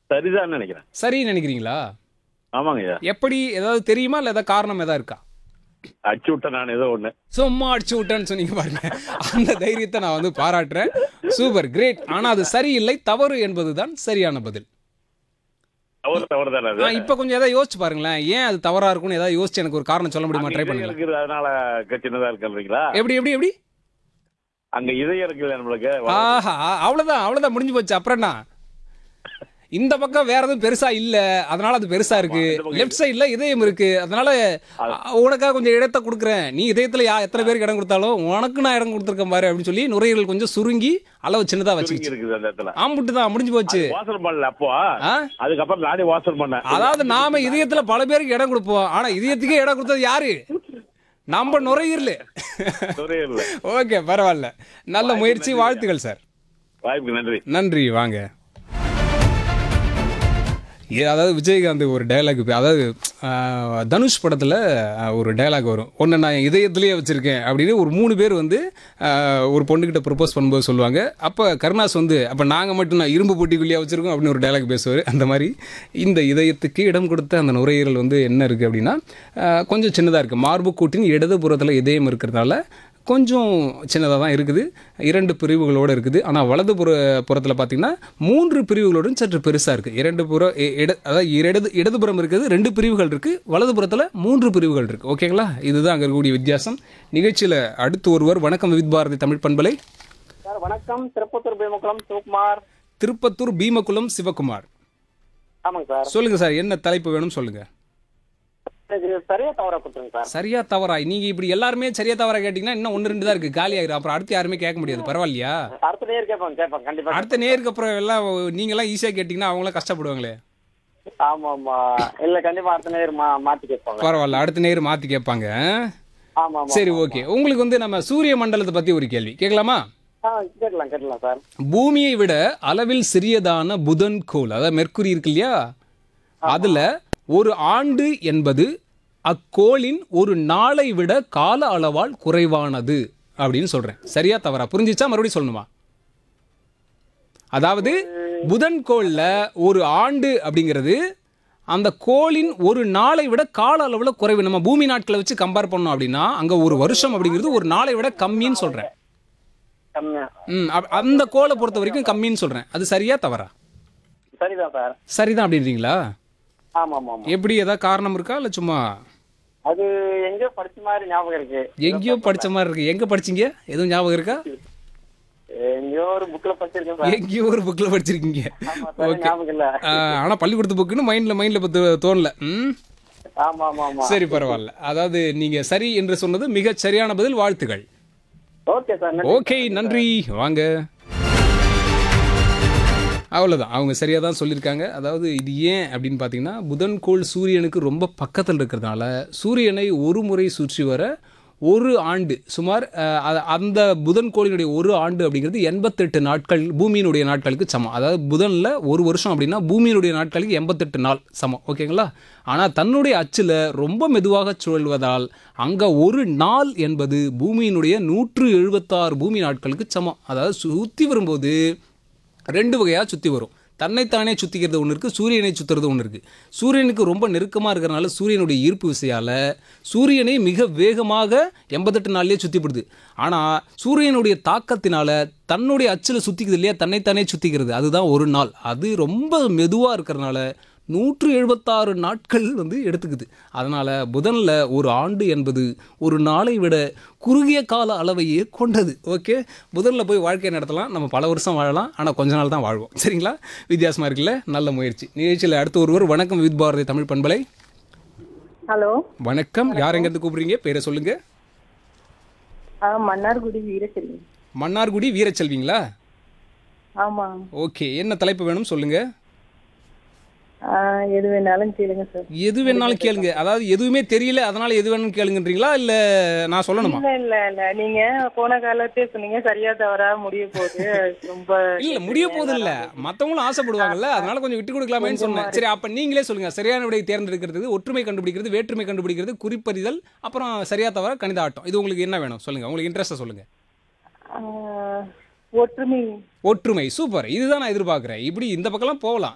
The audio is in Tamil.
சரிதான் நினைக்கிறேன் சரின்னு நினைக்கிறீங்களா ஆமாங்க ஐயா எப்படி ஏதாவது தெரியுமா இல்லை ஏதாவது காரணம் ஏதாவது இருக்கா அடிச்சு விட்டேன் நான் ஏதோ ஒண்ணு சும்மா அடிச்சு விட்டேன்னு சொன்னீங்க பாருங்க அந்த தைரியத்தை நான் வந்து பாராட்டுறேன் சூப்பர் கிரேட் ஆனா அது சரியில்லை தவறு என்பதுதான் சரியான பதில் தவறு தவறு தானே அது ஆ, இப்ப கொஞ்சம் ஏதாவது யோசிச்சு பாருங்களேன் ஏன் அது தவறா இருக்கும்னு ஏதாவது யோசிச்சு எனக்கு ஒரு காரணம் சொல்ல முடியுமா ட்ரை அங்க இதயம் பண்ணுங்களேன் இருக்குது அதனால சின்னதா இருக்குன்றீங்களா எப்படி எப்படி எப்படி அங்க இதயம் இருக்குது நம்மளுக்கு ஆஹா அவ்வளவுதான் அவ்வளவுதான் முடிஞ்சு போச்சு அப்புறம் என்ன இந்த பக்கம் வேற எதுவும் பெருசா இல்ல அதனால அது பெருசா இருக்கு இந்த பக்கம் லெஃப்ட் சைடுல இதயம் இருக்கு அதனால அ, உனக்காக கொஞ்சம் இடத்தை கொடுக்குறேன் நீ இதயத்துல யா எத்தனை பேருக்கு இடம் கொடுத்தாலும் உனக்கு நான் இடம் கொடுத்துருக்கேன் பாரு அப்படின்னு சொல்லி நுரையீரல் கொஞ்சம் சுருங்கி அளவு சின்னதா சுருங்கி வச்சுக்கிச்சு இருக்குது அந்த இடத்துல ஆம்பிட்டு தான் முடிஞ்சு போச்சு வாசல் பண்ணல அப்போ ஆ? அதுக்கப்புறம் நானே வாசல் பண்ணேன் அதாவது நாம இதயத்துல பல பேருக்கு இடம் கொடுப்போம் ஆனா இதயத்துக்கே இடம் கொடுத்தது யாரு நம்ம நுரையீரல் நுரையீரல் ஓகே பரவாயில்ல நல்ல முயற்சி வாழ்த்துக்கள் சார் வாய்ப்புக்கு நன்றி நன்றி வாங்க ஏ அதாவது விஜயகாந்த் ஒரு டயலாக் அதாவது ஆஹ், தனுஷ் படத்தில் ஒரு டயலாக் வரும் ஒன்று நான் இதயத்திலேயே வச்சுருக்கேன் அப்படின்னு ஒரு மூணு பேர் வந்து ஆஹ், ஒரு பொண்ணுக்கிட்ட ப்ரப்போஸ் பண்ணும்போது சொல்லுவாங்க அப்போ கருணாஸ் வந்து அப்போ நாங்கள் மட்டும் நான் இரும்பு பொட்டிக்குள்ளேயே வச்சுருக்கோம் அப்படின்னு ஒரு டயலாக் பேசுவார் அந்த மாதிரி இந்த இதயத்துக்கு இடம் கொடுத்த அந்த நுரையீரல் வந்து என்ன இருக்குது அப்படின்னா ஆஹ், கொஞ்சம் சின்னதாக இருக்குது மார்பு கூட்டின் இடதுபுறத்தில் இதயம் இருக்கிறதுனால கொஞ்சம் சின்னதாக தான் இருக்குது இரண்டு பிரிவுகளோடு இருக்குது ஆனால் வலது புற புறத்தில் பார்த்தீங்கன்னா மூன்று பிரிவுகளோடும் சற்று பெருசாக இருக்குது இரண்டு புற இ- இட அதாவது இடது இடதுபுறம் இருக்குது ரெண்டு பிரிவுகள் இருக்குது வலது புறத்தில் மூன்று பிரிவுகள் இருக்குது ஓகேங்களா இதுதான் அங்கே இருக்கக்கூடிய வித்தியாசம் நிகழ்ச்சியில் அடுத்து ஒருவர் வணக்கம் வித் பாரதி தமிழ் பண்பலை சார் வணக்கம் திருப்பத்தூர் பீமக்குளம் சிவகுமார் திருப்பத்தூர் பீமகுளம் சிவகுமார் ஆமாங்க சார் சொல்லுங்கள் சார் என்ன தலைப்பு வேணும் சொல்லுங்கள் இது சரியா தவறா கொடுத்துருங்க சார் சரியா தவறா நீங்கள் இப்படி எல்லாருமே சரியா தவறா கேட்டிங்கன்னா இன்னும் ஒன்று ரெண்டு தான் இருக்குது காலி ஆகிடும் அப்புறம் அடுத்து யாருமே கேட்க முடியாது பரவாயில்லையா அடுத்த நேர் கேட்பாங்க கேட்பாங்க கண்டிப்பா அடுத்த நேருக்கு அப்புறம் எல்லாம் நீங்களாம் ஈஸியாக கேட்டிங்கன்னா அவங்களாம் கஷ்டப்படுவாங்களே ஆமா ஆமா இல்ல கண்டிப்பா அடுத்த நேர் மா மாத்தி கேட்பாங்க பரவாயில்ல அடுத்த நேரம் மாற்றி கேட்பாங்க ஆமா ஆமா சரி ஓகே உங்களுக்கு வந்து நம்ம சூரிய மண்டலத்தை பற்றி ஒரு கேள்வி கேட்கலாமா ஆ கேட்கலாம் கேட்கலாம் சார் பூமியை விட அளவில் சிறியதான புதன் கோள் அதாவது மெர்க்குரி இருக்கு இல்லையா அதில் ஒரு ஆண்டு என்பது அக்கோளின் ஒரு நாளை விட கால அளவால் குறைவானது அப்படின்னு சொல்கிறேன் சரியா தவறா புரிஞ்சிச்சா மறுபடியும் சொல்லணுமா அதாவது புதன் கோளில் ஒரு ஆண்டு அப்படிங்கிறது அந்த கோளின் ஒரு நாளை விட கால அளவில் குறைவு நம்ம பூமி நாட்களை வச்சு கம்பேர் பண்ணோம் அப்படின்னா அங்கே ஒரு வருஷம் அப்படிங்கிறது ஒரு நாளை விட கம்மின்னு சொல்கிறேன் கம்மியா ம் அப்- அந்த கோலை பொறுத்த வரைக்கும் கம்மின்னு சொல்கிறேன் அது சரியா தவறா சரிதான் சார் சரிதான் அப்படின்றீங்களா ஆமா ஆமா ஆமா எப்படி ஏதாவது காரணம் இருக்கா இல்லை சும்மா அது எங்கேயோ படிச்ச மாதிரி ஞாபகம் இருக்கு எங்கேயோ படிச்ச மாதிரி இருக்கு எங்கே படிச்சீங்க எதுவும் ஞாபகம் இருக்கா எங்கேயோ ஒரு புக்ல படிச்சிருக்கேன் சார் எங்கேயோ ஒரு புக்கில் படிச்சிருக்கீங்க ஆமா சார் ஞாபகம் இல்ல ஆனால் பள்ளிக்கூடத்து புக்குன்னு மைண்டில் மைண்டில் பத்து தோணல ம் ஆமா ஆமா ஆமா சரி பரவாயில்ல அதாவது நீங்கள் சரி என்று சொன்னது மிகச் சரியான பதில் வாழ்த்துகள் ஓகே சார் ஓகே நன்றி வாங்க அவ்வளோதான் அவங்க சரியாக தான் சொல்லியிருக்காங்க அதாவது இது ஏன் அப்படின்னு பார்த்தீங்கன்னா புதன் கோள் சூரியனுக்கு ரொம்ப பக்கத்தில் இருக்கிறதுனால சூரியனை ஒரு முறை சுற்றி வர ஒரு ஆண்டு சுமார் அஹ், அ- அந்த புதன் கோளினுடைய ஒரு ஆண்டு அப்படிங்கிறது எண்பத்தெட்டு நாட்கள் பூமியினுடைய நாட்களுக்கு சமம் அதாவது புதனில் ஒரு வருஷம் அப்படின்னா பூமியினுடைய நாட்களுக்கு எண்பத்தெட்டு நாள் சமம் ஓகேங்களா ஆனால் தன்னுடைய அச்சில் ரொம்ப மெதுவாக சுழல்வதால் அங்கே ஒரு நாள் என்பது பூமியினுடைய நூற்று எழுபத்தாறு பூமி நாட்களுக்கு சமம் அதாவது சுற்றி வரும்போது ரெண்டு வகையாக சுற்றி வரும் தன்னைத்தானே சுற்றிக்கிறது ஒன்று இருக்குது சூரியனை சுற்றுறது ஒன்று இருக்குது சூரியனுக்கு ரொம்ப நெருக்கமாக இருக்கிறனால சூரியனுடைய ஈர்ப்பு விசையால் சூரியனை மிக வேகமாக எண்பத்தெட்டு நாள்லேயே சுற்றிப்படுது ஆனால் சூரியனுடைய தாக்கத்தினால தன்னுடைய அச்சில் சுற்றிக்குது இல்லையா தன்னைத்தானே சுற்றிக்கிறது அதுதான் ஒரு நாள் அது ரொம்ப மெதுவாக இருக்கிறனால நூற்று எழுபத்தாறு நாட்கள் வந்து எடுத்துக்குது அதனால் புதனில் ஒரு ஆண்டு என்பது ஒரு நாளை விட குறுகிய கால அளவையே கொண்டது ஓகே புதனில் போய் வாழ்க்கை நடத்தலாம் நம்ம பல வருஷம் வாழலாம் ஆனால் கொஞ்ச நாள் தான் வாழ்வோம் சரிங்களா வித்தியாசமாக இருக்குல்ல நல்ல முயற்சி நிகழ்ச்சியில் அடுத்த ஒருவர் வணக்கம் வித் பாரதி தமிழ் பண்பலை ஹலோ வணக்கம் யார் எங்கேருந்து கூப்பிடுறீங்க பேரை சொல்லுங்க ஆ மன்னார்குடி வீரச்செல்வி மன்னார்குடி வீரச்செல்விங்களா ஆமா ஓகே என்ன தலைப்பு வேணும் சொல்லுங்க ஆ, எது வேணாலும் கேளுங்க சார் எது வேணாலும் கேளுங்க அதாவது எதுவுமே தெரியல அதனால எது வேணும் கேளுங்கன்றீங்களா இல்ல நான் சொல்லணுமா இல்ல இல்ல இல்ல நீங்க போன காலத்தே சொன்னீங்க சரியா தவறா முடிய போகுது ரொம்ப இல்ல முடிய போகுது இல்ல மத்தவங்களும் ஆசைப்படுவாங்கல்ல அதனால கொஞ்சம் விட்டு கொடுக்கலாமேன்னு சொன்னேன் சரி அப்ப நீங்களே சொல்லுங்க சரியான விடை தேர்ந்தெடுக்கிறது ஒற்றுமை கண்டுபிடிக்கிறது வேற்றுமை கண்டுபிடிக்கிறது குறிப்பறிதல் அப்புறம் சரியா தவிர கணித ஆட்டம் இது உங்களுக்கு என்ன வேணும் சொல்லுங்க உங்களுக்கு இன்ட்ரெஸ்டா சொல்லுங்க ஆ, ஒற்றுமை ஒற்றுமை சூப்பர் இதுதான் நான் எதிர்பார்க்குறேன் இப்படி இந்த பக்கம்லாம் போகலாம்